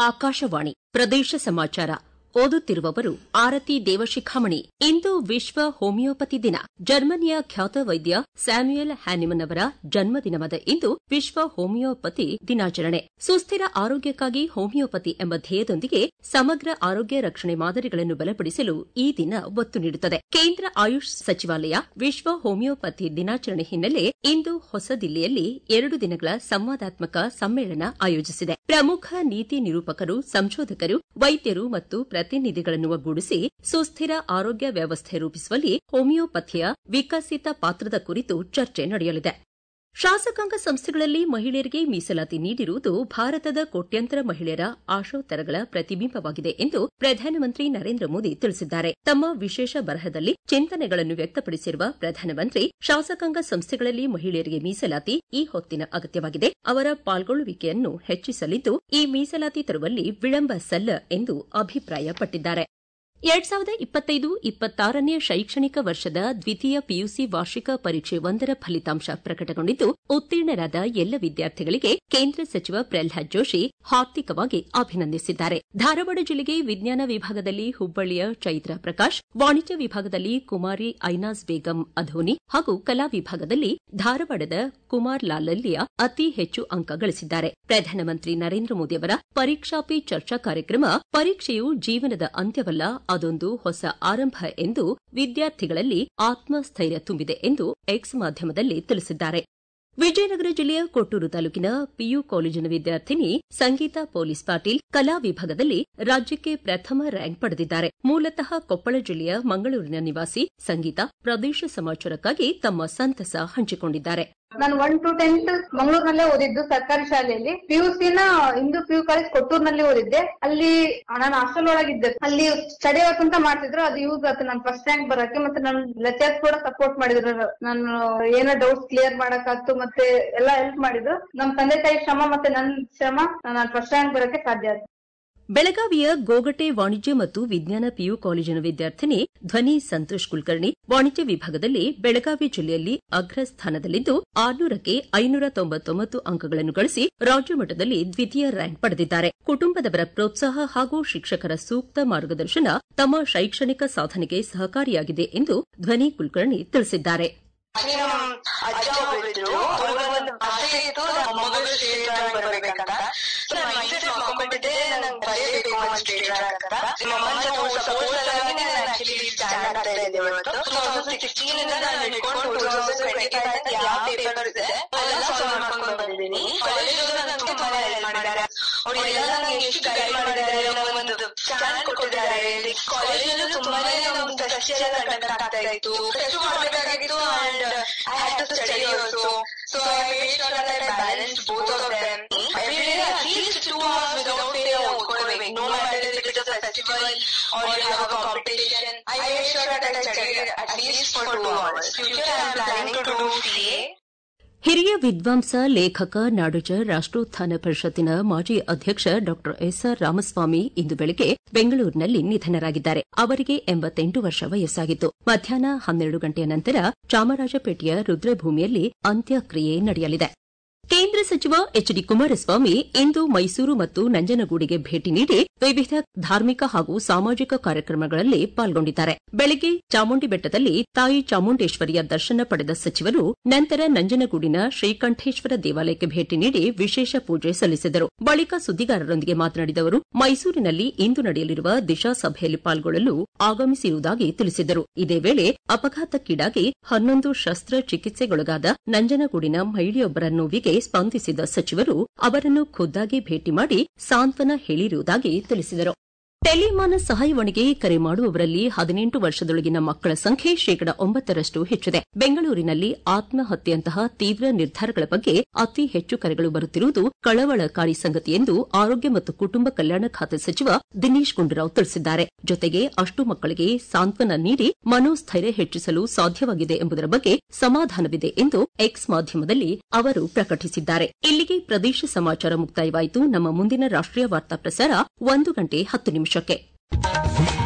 ಆಕಾಶವಾಣಿ ಪ್ರದೇಶ ಸಮಾಚಾರ ಓದುತ್ತಿರುವವರು ಆರತಿ ದೇವಶಿಖಾಮಣಿ ಇಂದು ವಿಶ್ವ ಹೋಮಿಯೋಪತಿ ದಿನ ಜರ್ಮನಿಯ ಖ್ಯಾತ ವೈದ್ಯ ಸ್ಯಾಮ್ಯುಯಲ್ ಹ್ಯಾನಿಮನ್ ಅವರ ಜನ್ಮದಿನವಾದ ಇಂದು ವಿಶ್ವ ಹೋಮಿಯೋಪತಿ ದಿನಾಚರಣೆ ಸುಸ್ಥಿರ ಆರೋಗ್ಯಕ್ಕಾಗಿ ಹೋಮಿಯೋಪತಿ ಎಂಬ ಧ್ಯೇಯದೊಂದಿಗೆ ಸಮಗ್ರ ಆರೋಗ್ಯ ರಕ್ಷಣೆ ಮಾದರಿಗಳನ್ನು ಬಲಪಡಿಸಲು ಈ ದಿನ ಒತ್ತು ನೀಡುತ್ತದೆ ಕೇಂದ್ರ ಆಯುಷ್ ಸಚಿವಾಲಯ ವಿಶ್ವ ಹೋಮಿಯೋಪತಿ ದಿನಾಚರಣೆ ಹಿನ್ನೆಲೆ ಇಂದು ಹೊಸದಿಲ್ಲಿಯಲ್ಲಿ ಎರಡು ದಿನಗಳ ಸಂವಾದಾತ್ಮಕ ಸಮ್ಮೇಳನ ಆಯೋಜಿಸಿದೆ ಪ್ರಮುಖ ನೀತಿ ನಿರೂಪಕರು ಸಂಶೋಧಕರು ವೈದ್ಯರು ಮತ್ತು ಪ್ರತಿನಿಧಿಗಳನ್ನು ಒಗ್ಗೂಡಿಸಿ ಸುಸ್ಥಿರ ಆರೋಗ್ಯ ವ್ಯವಸ್ಥೆ ರೂಪಿಸುವಲ್ಲಿ ಹೋಮಿಯೋಪತಿಯ ವಿಕಸಿತ ಪಾತ್ರದ ಕುರಿತು ಚರ್ಚೆ ನಡೆಯಲಿದೆ ಶಾಸಕಾಂಗ ಸಂಸ್ಥೆಗಳಲ್ಲಿ ಮಹಿಳೆಯರಿಗೆ ಮೀಸಲಾತಿ ನೀಡಿರುವುದು ಭಾರತದ ಕೋಟ್ಯಂತರ ಮಹಿಳೆಯರ ಆಶೋತ್ತರಗಳ ಪ್ರತಿಬಿಂಬವಾಗಿದೆ ಎಂದು ಪ್ರಧಾನಮಂತ್ರಿ ನರೇಂದ್ರ ಮೋದಿ ತಿಳಿಸಿದ್ದಾರೆ ತಮ್ಮ ವಿಶೇಷ ಬರಹದಲ್ಲಿ ಚಿಂತನೆಗಳನ್ನು ವ್ಯಕ್ತಪಡಿಸಿರುವ ಪ್ರಧಾನಮಂತ್ರಿ ಶಾಸಕಾಂಗ ಸಂಸ್ಥೆಗಳಲ್ಲಿ ಮಹಿಳೆಯರಿಗೆ ಮೀಸಲಾತಿ ಈ ಹೊತ್ತಿನ ಅಗತ್ಯವಾಗಿದೆ ಅವರ ಪಾಲ್ಗೊಳ್ಳುವಿಕೆಯನ್ನು ಹೆಚ್ಚಿಸಲಿದ್ದು ಈ ಮೀಸಲಾತಿ ತರುವಲ್ಲಿ ವಿಳಂಬ ಸಲ್ಲ ಎಂದು ಅಭಿಪ್ರಾಯಪಟ್ಟಿದ್ದಾರೆ ಎರಡ್ ಸಾವಿರದ ಇಪ್ಪತ್ತೈದು ಇಪ್ಪತ್ತಾರನೇ ಶೈಕ್ಷಣಿಕ ವರ್ಷದ ದ್ವಿತೀಯ ಪಿಯುಸಿ ವಾರ್ಷಿಕ ಪರೀಕ್ಷೆ ಒಂದರ ಫಲಿತಾಂಶ ಪ್ರಕಟಗೊಂಡಿದ್ದು ಉತ್ತೀರ್ಣರಾದ ಎಲ್ಲ ವಿದ್ಯಾರ್ಥಿಗಳಿಗೆ ಕೇಂದ್ರ ಸಚಿವ ಪ್ರಹ್ಲಾದ್ ಜೋಶಿ ಹಾರ್ದಿಕವಾಗಿ ಅಭಿನಂದಿಸಿದ್ದಾರೆ ಧಾರವಾಡ ಜಿಲ್ಲೆಗೆ ವಿಜ್ಞಾನ ವಿಭಾಗದಲ್ಲಿ ಹುಬ್ಬಳ್ಳಿಯ ಚೈತ್ರ ಪ್ರಕಾಶ್ ವಾಣಿಜ್ಯ ವಿಭಾಗದಲ್ಲಿ ಕುಮಾರಿ ಐನಾಜ್ ಬೇಗಂ ಅಧೋನಿ ಹಾಗೂ ಕಲಾ ವಿಭಾಗದಲ್ಲಿ ಧಾರವಾಡದ ಕುಮಾರ್ ಲಾಲಲ್ಯ ಅತಿ ಹೆಚ್ಚು ಅಂಕ ಗಳಿಸಿದ್ದಾರೆ ಪ್ರಧಾನಮಂತ್ರಿ ನರೇಂದ್ರ ಮೋದಿ ಅವರ ಪರೀಕ್ಷಾ ಪೇ ಚರ್ಚಾ ಕಾರ್ಯಕ್ರಮ ಪರೀಕ್ಷೆಯು ಜೀವನದ ಅಂತ್ಯವಲ್ಲ ಅದೊಂದು ಹೊಸ ಆರಂಭ ಎಂದು ವಿದ್ಯಾರ್ಥಿಗಳಲ್ಲಿ ಆತ್ಮಸ್ಥೈರ್ಯ ತುಂಬಿದೆ ಎಂದು ಎಕ್ಸ್ ಮಾಧ್ಯಮದಲ್ಲಿ ತಿಳಿಸಿದ್ದಾರೆ ವಿಜಯನಗರ ಜಿಲ್ಲೆಯ ಕೊಟ್ಟೂರು ತಾಲೂಕಿನ ಪಿಯು ಕಾಲೇಜಿನ ವಿದ್ಯಾರ್ಥಿನಿ ಸಂಗೀತಾ ಪೊಲೀಸ್ ಪಾಟೀಲ್ ಕಲಾ ವಿಭಾಗದಲ್ಲಿ ರಾಜ್ಯಕ್ಕೆ ಪ್ರಥಮ ರ್ಯಾಂಕ್ ಪಡೆದಿದ್ದಾರೆ ಮೂಲತಃ ಕೊಪ್ಪಳ ಜಿಲ್ಲೆಯ ಮಂಗಳೂರಿನ ನಿವಾಸಿ ಸಂಗೀತಾ ಪ್ರದೇಶ ಸಮಾಚಾರಕ್ಕಾಗಿ ತಮ್ಮ ಸಂತಸ ಹಂಚಿಕೊಂಡಿದ್ದಾರೆ ನಾನು ಒನ್ ಟು ಟೆಂತ್ ಮಂಗಳೂರಿನಲ್ಲೇ ಓದಿದ್ದು ಸರ್ಕಾರಿ ಶಾಲೆಯಲ್ಲಿ ಪಿಯುಸಿನ ಹಿಂದೂ ಪಿಯು ಕಾಲೇಜ್ ಕೊಟ್ಟೂರ್ನಲ್ಲಿ ಓದಿದ್ದೆ ಅಲ್ಲಿ ನಾನು ಹಾಸ್ಟೆಲ್ ಒಳಗಿದ್ದೆ ಅಲ್ಲಿ ಸ್ಟಡಿ ಅವರ್ಸ್ ಅಂತ ಮಾಡ್ತಿದ್ರು ಅದು ಯೂಸ್ ಆಯ್ತು ನಾನು ಫಸ್ಟ್ ರ್ಯಾಂಕ್ ಬರಕ್ಕೆ ಮತ್ತೆ ನನ್ ಲೆಕ್ಚರ್ಸ್ ಕೂಡ ಸಪೋರ್ಟ್ ಮಾಡಿದ್ರು ನಾನು ಏನೋ ಡೌಟ್ಸ್ ಕ್ಲಿಯರ್ ಮಾಡಕ್ಕಾಯ್ತು ಮತ್ತೆ ಎಲ್ಲಾ ಹೆಲ್ಪ್ ಮಾಡಿದ್ರು ನಮ್ ತಂದೆ ತಾಯಿ ಶ್ರಮ ಮತ್ತೆ ನನ್ ಶ್ರಮ ನಾನು ಫಸ್ಟ್ ರ್ಯಾಂಕ್ ಬರಕ್ಕೆ ಸಾಧ್ಯ ಆಯ್ತು ಬೆಳಗಾವಿಯ ಗೋಗಟೆ ವಾಣಿಜ್ಯ ಮತ್ತು ವಿಜ್ಞಾನ ಪಿಯು ಕಾಲೇಜಿನ ವಿದ್ಯಾರ್ಥಿನಿ ಧ್ವನಿ ಸಂತೋಷ್ ಕುಲಕರ್ಣಿ ವಾಣಿಜ್ಯ ವಿಭಾಗದಲ್ಲಿ ಬೆಳಗಾವಿ ಜಿಲ್ಲೆಯಲ್ಲಿ ಅಗ್ರಸ್ಥಾನದಲ್ಲಿದ್ದು ಆರ್ನೂರಕ್ಕೆ ಐನೂರ ತೊಂಬತ್ತೊಂಬತ್ತು ಅಂಕಗಳನ್ನು ಗಳಿಸಿ ರಾಜ್ಯ ಮಟ್ಟದಲ್ಲಿ ದ್ವಿತೀಯ ರ್ಯಾಂಕ್ ಪಡೆದಿದ್ದಾರೆ ಕುಟುಂಬದವರ ಪ್ರೋತ್ಸಾಹ ಹಾಗೂ ಶಿಕ್ಷಕರ ಸೂಕ್ತ ಮಾರ್ಗದರ್ಶನ ತಮ್ಮ ಶೈಕ್ಷಣಿಕ ಸಾಧನೆಗೆ ಸಹಕಾರಿಯಾಗಿದೆ ಎಂದು ಧ್ವನಿ ಕುಲಕರ್ಣಿ ತಿಳಿಸಿದ್ದಾರೆ ನಮ್ಮ ಅಜ್ಜ ಒಬ್ರಿದ್ರು ಅವ್ರ ಒಂದು ಆಸೆ ಇತ್ತು ನಮ್ಮ ಮಗಳು ಸ್ಟೇಟ್ ರ್ಯಾಂಕ್ ಬರ್ಬೇಕಂತ ಸೊ ನಾನು ಮೈಂಡ್ ಮಾಡ್ಕೊಂಡ್ಬಿಟ್ಟಿದ್ದೆ ನಂಗೆ ಬರೀಬೇಕು ಒಂದು ಸ್ಟೇಟ್ ರ್ಯಾಂಕ್ ಅಂತ ನಿಮ್ಮ ಅಮ್ಮನ ಸಪೋರ್ಟ್ ಸಲುವಾಗಿ ನಾನು ಆಕ್ಚುಲಿ ಸ್ಟ್ಯಾಂಡ್ ಆಗ್ತಾ ಇದ್ದೆ ಇವತ್ತು ಟೂ ತೌಸಂಡ್ ಸಿಕ್ಸ್ಟೀನ್ ಇಂದ ನಾನು ಹಿಡ್ಕೊಂಡು ಟೂ ತೌಸಂಡ್ ಟ್ವೆಂಟಿ ಫೈವ್ ಯಾವ ಪೇಪರ್ ಇದೆ ಎಲ್ಲ ಸಾಲ್ವ್ ಮಾಡ್ಕೊಂಡು ಬಂದಿದ್ದೀನಿ ಕಾಲೇಜ್ ನನಗೆ ತುಂಬಾ ಹೆಲ್ಪ್ ಮಾಡಿದ್ದಾರೆ ಅವ್ರು ಎಲ್ಲ ನನಗೆ ಎಷ್ಟು ಗೈಡ್ ಮಾಡಿದ್ದಾರೆ ಒಂದು ಸ್ಟ್ಯಾಂಡ್ ಕೊಟ್ಟಿದ್ದಾರೆ ಕಾಲೇಜಲ್ಲೂ ತುಂಬಾನೇ ನಮ್ಗೆ ಟೆಸ್ಟ್ ಎಲ್ಲ ಕಂಡಕ್ಟ್ ಆಗ್ತಾ ಇತ್ತು ಟೆಸ್ಟ್ ಮಾಡಬೇಕಾಗಿತ್ತು and I had to study also. So I made sure that I balanced both of them. Every day at least two hours without fail ಓದ್ಕೊಳ್ಬೇಕು. No matter if it is a festival or you have a competition. I made sure that I studied at least for two hours. Future I am planning to do CA. ಹಿರಿಯ ವಿದ್ವಾಂಸ ಲೇಖಕ ನಾಡೋಜ ರಾಷ್ಟೋತ್ಥಾನ ಪರಿಷತ್ತಿನ ಮಾಜಿ ಅಧ್ಯಕ್ಷ ಡಾ S R Ramaswamy ಇಂದು ಬೆಳಗ್ಗೆ ಬೆಂಗಳೂರಿನಲ್ಲಿ ನಿಧನರಾಗಿದ್ದಾರೆ ಅವರಿಗೆ ಎಂಬತ್ತೆಂಟು ವರ್ಷ ವಯಸ್ಸಾಗಿತ್ತು ಮಧ್ಯಾಹ್ನ ಹನ್ನೆರಡು ಗಂಟೆಯ ನಂತರ ಚಾಮರಾಜಪೇಟೆಯ ರುದ್ರಭೂಮಿಯಲ್ಲಿ ಅಂತ್ಯಕ್ರಿಯೆ ನಡೆಯಲಿದೆ ಕೇಂದ್ರ ಸಚಿವ ಎಚ್ ಡಿ ಕುಮಾರಸ್ವಾಮಿ ಇಂದು ಮೈಸೂರು ಮತ್ತು ನಂಜನಗೂಡಿಗೆ ಭೇಟಿ ನೀಡಿ ವಿವಿಧ ಧಾರ್ಮಿಕ ಹಾಗೂ ಸಾಮಾಜಿಕ ಕಾರ್ಯಕ್ರಮಗಳಲ್ಲಿ ಪಾಲ್ಗೊಂಡಿದ್ದಾರೆ ಬೆಳಗ್ಗೆ ಚಾಮುಂಡಿ ಬೆಟ್ಟದಲ್ಲಿ ತಾಯಿ ಚಾಮುಂಡೇಶ್ವರಿಯ ದರ್ಶನ ಪಡೆದ ಸಚಿವರು ನಂತರ ನಂಜನಗೂಡಿನ ಶ್ರೀಕಂಠೇಶ್ವರ ದೇವಾಲಯಕ್ಕೆ ಭೇಟಿ ನೀಡಿ ವಿಶೇಷ ಪೂಜೆ ಸಲ್ಲಿಸಿದರು ಬಳಿಕ ಸುದ್ದಿಗಾರರೊಂದಿಗೆ ಮಾತನಾಡಿದ ಅವರು ಮೈಸೂರಿನಲ್ಲಿ ಇಂದು ನಡೆಯಲಿರುವ ದಿಶಾ ಸಭೆಯಲ್ಲಿ ಪಾಲ್ಗೊಳ್ಳಲು ಆಗಮಿಸಿರುವುದಾಗಿ ತಿಳಿಸಿದರು ಇದೇ ವೇಳೆ ಅಪಘಾತಕ್ಕೀಡಾಗಿ ಹನ್ನೊಂದು ಶಸ್ತ್ರಚಿಕಿತ್ಸೆಗೊಳಗಾದ ನಂಜನಗೂಡಿನ ಮಹಿಳೆಯೊಬ್ಬರ ನೋವಿಗೆ ಸ್ಪಂದಿಸಿದ ಸಚಿವರು ಅವರನ್ನು ಖುದ್ದಾಗಿ ಭೇಟಿ ಮಾಡಿ ಸಾಂತ್ವನ ಹೇಳಿರುವುದಾಗಿ ತಿಳಿಸಿದರು ಟೆಲಿಮಾನ ಸಹಾಯವಾಣಿಗೆ ಕರೆ ಮಾಡುವವರಲ್ಲಿ ಹದಿನೆಂಟು ವರ್ಷದೊಳಗಿನ ಮಕ್ಕಳ ಸಂಖ್ಯೆ ಶೇಕಡ ಒಂಬತ್ತರಷ್ಟು ಹೆಚ್ಚಿದೆ ಬೆಂಗಳೂರಿನಲ್ಲಿ ಆತ್ಮಹತ್ಯೆಯಂತಹ ತೀವ್ರ ನಿರ್ಧಾರಗಳ ಬಗ್ಗೆ ಅತಿ ಹೆಚ್ಚು ಕರೆಗಳು ಬರುತ್ತಿರುವುದು ಕಳವಳಕಾರಿ ಸಂಗತಿ ಎಂದು ಆರೋಗ್ಯ ಮತ್ತು ಕುಟುಂಬ ಕಲ್ಯಾಣ ಖಾತೆ ಸಚಿವ ದಿನೇಶ್ ಗುಂಡೂರಾವ್ ತಿಳಿಸಿದ್ದಾರೆ ಜೊತೆಗೆ ಅಷ್ಟು ಮಕ್ಕಳಿಗೆ ಸಾಂತ್ವನ ನೀಡಿ ಮನೋಸ್ಥೈರ್ಯ ಹೆಚ್ಚಿಸಲು ಸಾಧ್ಯವಾಗಿದೆ ಎಂಬುದರ ಬಗ್ಗೆ ಸಮಾಧಾನವಿದೆ ಎಂದು ಎಕ್ಸ್ ಮಾಧ್ಯಮದಲ್ಲಿ ಅವರು ಪ್ರಕಟಿಸಿದ್ದಾರೆ ಇಲ್ಲಿಗೆ ಪ್ರದೇಶ ಸಮಾಚಾರ ಮುಕ್ತಾಯವಾಯಿತು ನಮ್ಮ ಮುಂದಿನ ರಾಷ್ಟೀಯ ವಾರ್ತಾ ಪ್ರಸಾರ ಒಂದು ಗಂಟೆ ಹತ್ತು ನಿಮಿಷಕ್ಕೆ